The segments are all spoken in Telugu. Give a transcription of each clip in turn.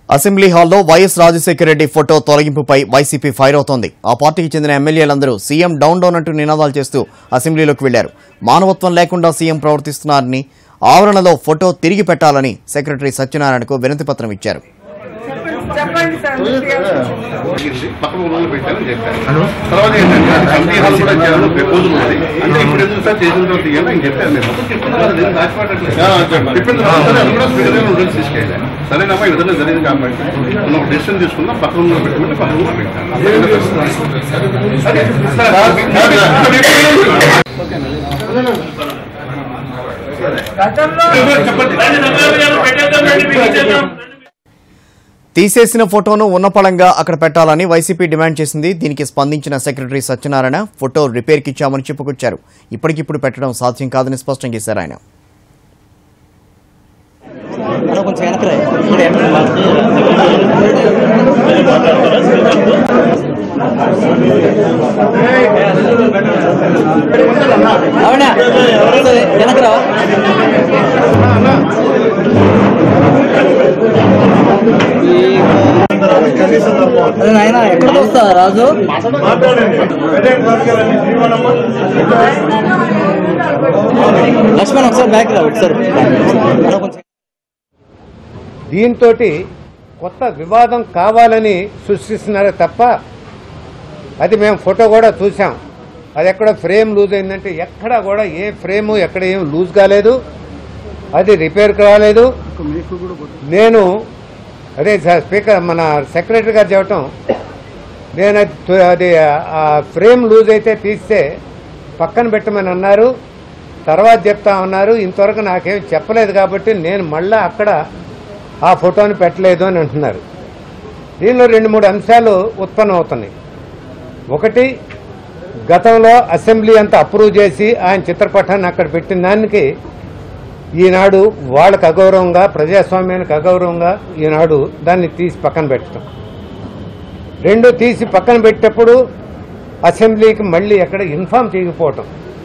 అసెంబ్లీ హాల్లో వైఎస్ రాజశేఖర రెడ్డి ఫోటో తొలగింపుపై వైసీపీ ఫైర్ అవుతోంది ఆ పార్టీకి చెందిన ఎమ్మెల్యేలందరూ సీఎం డౌన్ డౌన్ అంటూ నినాదాలు చేస్తూ అసెంబ్లీలోకి వెళ్లారు మానవత్వం లేకుండా సీఎం ప్రవర్తిస్తున్నారని ఆవరణలో ఫోటో తిరిగి పెట్టాలని సెక్రటరీ సత్యనారాయణకు వినతి పత్రం ఇచ్చారు చెప్పండి సార్ జరిగింది పక్కన ఊళ్ళో పెట్టామని చెప్పాను తర్వాత ఏంటంటే అది కమిటీ హాల్ కూడా చేయాలని ప్రపోజల్ ఉంది అంటే ఇప్పుడు ఎందుకు సార్ చేసిన తర్వాత ఇవ్వాలి అని చెప్పాను నేను చెప్పింది సరే అది కూడా స్పీకర్ గారు నోటీస్ తీసుకెళ్ళాను సరేనమ్మా ఈ విధంగా జరిగింది కాబట్టి మనం ఒక డెసిషన్ తీసుకుందాం పక్కన ఊళ్ళో పెట్టుకుంటే పక్కన ఊళ్ళో పెట్టాను సరే తీసేసిన ఫోటోను ఉన్నపళంగా అక్కడ పెట్టాలని వైసీపీ డిమాండ్ చేసింది దీనికి స్పందించిన సెక్రటరీ సత్యనారాయణ ఫోటో రిపేర్కి ఇచ్చామని చెప్పుకొచ్చారు ఇప్పటికిప్పుడు పెట్టడం సాధ్యం కాదని స్పష్టం చేశారు ఆయన అన్న కొంచెం వెనకరా ఇక్కడ వెనక అవునా సరే వెనకరా అరే నాయన ఎక్కడ వస్తా రాజు లక్ష్మణ్ ఒకసారి బ్యాక్ రా ఒకసారి అన్న కొంచెం దీంతో కొత్త వివాదం కావాలని సృష్టిస్తున్నారే తప్ప అది మేము ఫోటో కూడా చూసాం అది ఎక్కడ ఫ్రేమ్ లూజ్ అయిందంటే ఎక్కడ కూడా ఏ ఫ్రేము ఎక్కడ ఏం లూజ్ కాలేదు అది రిపేర్ కాలేదు నేను అదే సార్ స్పీకర్ మన సెక్రటరీ గారు చెప్పటం నేను అది తు- అది ఆ ఫ్రేమ్ లూజ్ అయితే తీస్తే పక్కన పెట్టమని అన్నారు తర్వాత చెప్తా ఉన్నారు ఇంతవరకు నాకేం చెప్పలేదు కాబట్టి నేను మళ్ళా అక్కడ ఆ ఫోటోని పెట్టలేదు అని అంటున్నారు దీనిలో రెండు మూడు అంశాలు ఉత్పన్నం అవుతున్నాయి ఒకటి గతంలో అసెంబ్లీ అంతా అప్రూవ్ చేసి ఆయన చిత్రపటాన్ని అక్కడ పెట్టిన దానికి ఈనాడు వాళ్ళకు అగౌరవంగా ప్రజాస్వామ్యానికి అగౌరవంగా ఈనాడు దాన్ని తీసి పక్కన పెట్టడం రెండు తీసి పక్కన పెట్టేటప్పుడు అసెంబ్లీకి మళ్ళీ ఎక్కడ ఇన్ఫామ్ చేయకపోవటం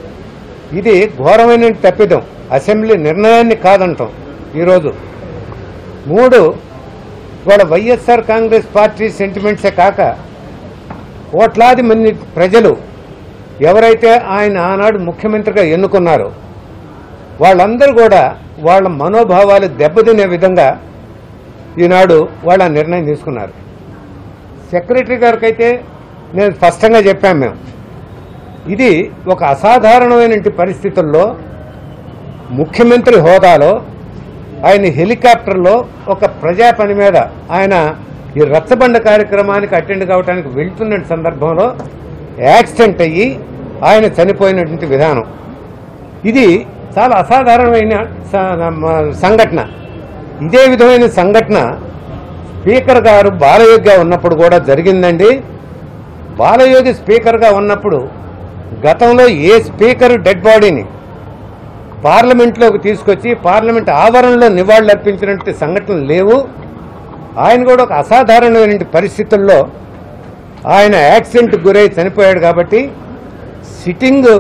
ఇది ఘోరమైన తప్పిదం అసెంబ్లీ నిర్ణయాన్ని కాదంటాం ఈరోజు మూడు ఇవాళ వైఎస్ఆర్ కాంగ్రెస్ పార్టీ సెంటిమెంట్సే కాక కోట్లాది మంది ప్రజలు ఎవరైతే ఆయన ఆనాడు ముఖ్యమంత్రిగా ఎన్నుకున్నారో వాళ్ళందరూ కూడా వాళ్ళ మనోభావాలు దెబ్బతినే విధంగా ఈనాడు వాళ్ళ నిర్ణయం తీసుకున్నారు సెక్రటరీ గారికి అయితే నేను స్పష్టంగా చెప్పాను మేము ఇది ఒక అసాధారణమైన పరిస్థితుల్లో ముఖ్యమంత్రి హోదాలో ఆయన హెలికాప్టర్లో ఒక ప్రజా పని మీద ఆయన ఈ రచ్చబండ కార్యక్రమానికి అటెండ్ కావడానికి వెళ్తున్న సందర్భంలో యాక్సిడెంట్ అయ్యి ఆయన చనిపోయినటువంటి విధానం ఇది చాలా అసాధారణమైన స- సంఘటన ఇదే విధమైన సంఘటన స్పీకర్ గారు బాలయోగ్గా ఉన్నప్పుడు కూడా జరిగిందండి బాలయోగి స్పీకర్గా ఉన్నప్పుడు గతంలో ఏ స్పీకర్ డెడ్ బాడీని పార్లమెంట్లోకి తీసుకొచ్చి పార్లమెంట్ ఆవరణలో నివాళులర్పించినటువంటి సంఘటనలు లేవు ఆయన కూడా ఒక అసాధారణమైన పరిస్థితుల్లో ఆయన యాక్సిడెంట్ గురై చనిపోయాడు కాబట్టి సిట్టింగ్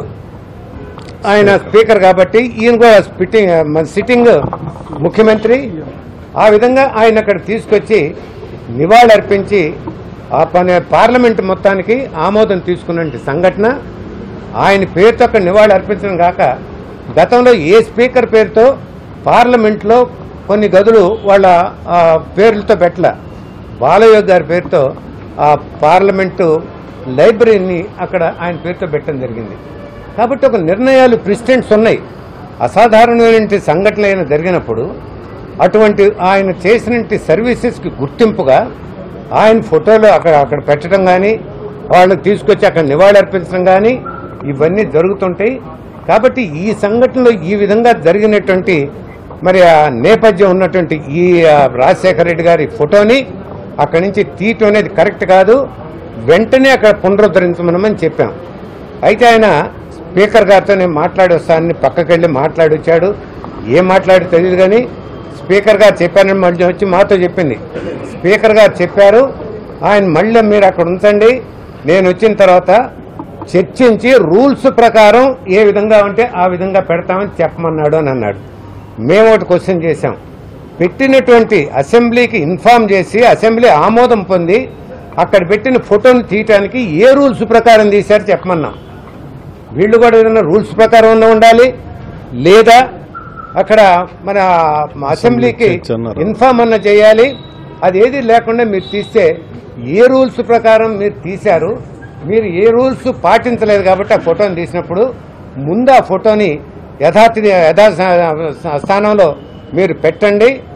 ఆయన స్పీకర్ కాబట్టి ఈయన కూడా స్పిట్టింగ్ మన సిట్టింగ్ ముఖ్యమంత్రి ఆ విధంగా ఆయన అక్కడ తీసుకొచ్చి నివాళులర్పించి ఆ పని పార్లమెంట్ మొత్తానికి ఆమోదం తీసుకున్న సంఘటన ఆయన పేరుతో అక్కడ నివాళులు అర్పించడం కాక గతంలో ఏ స్పీకర్ పేరుతో పార్లమెంట్లో కొన్ని గదులు వాళ్ళ ఆ, పేర్లతో పెట్టల బాలయోగి గారి పేరుతో ఆ పార్లమెంటు లైబ్రరీని అక్కడ ఆయన పేరుతో పెట్టడం జరిగింది కాబట్టి ఒక నిర్ణయాలు ప్రెసిడెంట్స్ ఉన్నాయి అసాధారణమైన సంఘటనలు జరిగినప్పుడు అటువంటి ఆయన చేసినటువంటి సర్వీసెస్కి గుర్తింపుగా ఆయన ఫోటోలు అక్కడ అక్కడ పెట్టడం కానీ వాళ్ళని తీసుకొచ్చి అక్కడ నివాళులర్పించడం కానీ ఇవన్నీ జరుగుతుంటాయి కాబట్టి ఈ సంఘటనలో ఈ విధంగా జరిగినటువంటి మరి ఆ నేపథ్యం ఉన్నటువంటి ఈ ఆ, రాజశేఖర రెడ్డి గారి ఫోటోని అక్కడి నుంచి తీయటం అనేది కరెక్ట్ కాదు వెంటనే అక్కడ పునరుద్ధరించమనమని చెప్పాం అయితే ఆయన స్పీకర్ గారితో నేను మాట్లాడి వస్తానని పక్కకి వెళ్ళి మాట్లాడి వచ్చాడు ఏం మాట్లాడి తెలియదు కానీ స్పీకర్ గారు చెప్పానని మళ్ళీ వచ్చి మాతో చెప్పింది స్పీకర్ గారు చెప్పారు ఆయన మళ్ళీ మీరు అక్కడ ఉంచండి నేను వచ్చిన తర్వాత చర్చించి రూల్స్ ప్రకారం ఏ విధంగా ఉంటే ఆ విధంగా పెడతామని చెప్పమన్నాడు అని అన్నాడు మేము ఒకటి క్వశ్చన్ చేశాం పెట్టినటువంటి అసెంబ్లీకి ఇన్ఫార్మ్ చేసి అసెంబ్లీ ఆమోదం పొంది అక్కడ పెట్టిన ఫోటోని తీయటానికి ఏ రూల్స్ ప్రకారం తీశారు చెప్పమన్నాం వీళ్ళు కూడా ఏదైనా రూల్స్ ప్రకారం ఉన్న ఉండాలి లేదా అక్కడ మన అసెంబ్లీకి ఇన్ఫార్మ్ అన్న చేయాలి అది ఏది లేకుండా మీరు తీస్తే ఏ రూల్స్ ప్రకారం మీరు తీశారు మీరు ఏ రూల్స్ పాటించలేదు కాబట్టి ఆ ఫోటోని తీసినప్పుడు ముందు ఆ ఫోటోని యథాతి యథా స్థానంలో మీరు పెట్టండి